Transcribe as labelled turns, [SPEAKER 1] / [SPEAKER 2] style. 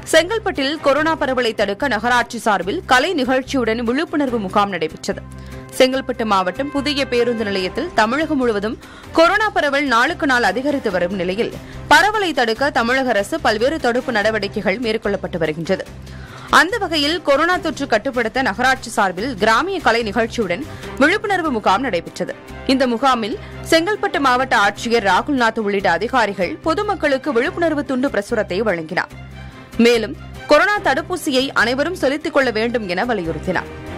[SPEAKER 1] செங்கல்பட்டில் கொரோனா பரவலை தடுக்க நகராட்சி சார்பில் கலை நிகழ்ச்சியுடன் விழிப்புணர்வு முகாம் நடைபெற்றது செங்கல்பட்டு மாவட்டம் புதிய பேருந்து நிலையத்தில் தமிழகம் முழுவதும் கொரோனா பரவல் நாளுக்கு நாள் அதிகரித்து வரும் நிலையில் பரவலை தடுக்க தமிழக அரசு பல்வேறு தடுப்பு நடவடிக்கைகள் மேற்கொள்ளப்பட்டு வருகின்றது அந்த வகையில் கொரோனா தொற்று கட்டுப்படுத்த நகராட்சி சார்பில் கிராமிய கலை நிகழ்ச்சியுடன் விழிப்புணர்வு முகாம் நடைபெற்றது இந்த முகாமில் செங்கல்பட்டு மாவட்ட ஆட்சியர் ராகுல்நாத் உள்ளிட்ட அதிகாரிகள் பொதுமக்களுக்கு விழிப்புணர்வு துண்டு பிரசுரத்தை வழங்கினார் மேலும் கொரோனா தடுப்பூசியை அனைவரும் செலுத்திக் கொள்ள வேண்டும் என வலியுறுத்தினார்